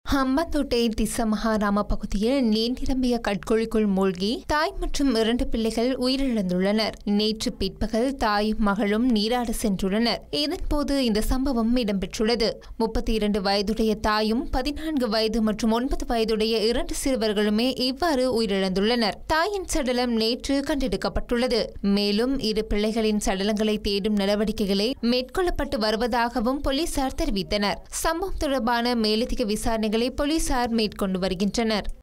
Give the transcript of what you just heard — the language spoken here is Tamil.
ஹம்பந்தோட்டை திசமகாராம பகுதியில் நீர் நிரம்பிய கட்குழிக்குள் மூழ்கி தாய் மற்றும் இரண்டு பிள்ளைகள் உயிரிழந்துள்ளனர் நேற்று பிற்பகல் தாயும் மகளும் நீராட சென்றுள்ளனர் இதன்போது இந்த சம்பவம் இடம்பெற்றுள்ளது முப்பத்தி இரண்டு வயதுடைய தாயும் பதினான்கு வயது மற்றும் ஒன்பது வயதுடைய இரண்டு சிறுவர்களுமே இவ்வாறு உயிரிழந்துள்ளனர் தாயின் சடலம் நேற்று கண்டெடுக்கப்பட்டுள்ளது மேலும் இரு பிள்ளைகளின் சடலங்களை தேடும் நடவடிக்கைகளை மேற்கொள்ளப்பட்டு வருவதாகவும் போலீசார் தெரிவித்தனர் சம்பவம் தொடர்பான மேலதிக விசாரணைகளை போலீசார் மேற்கொண்டு வருகின்றனர்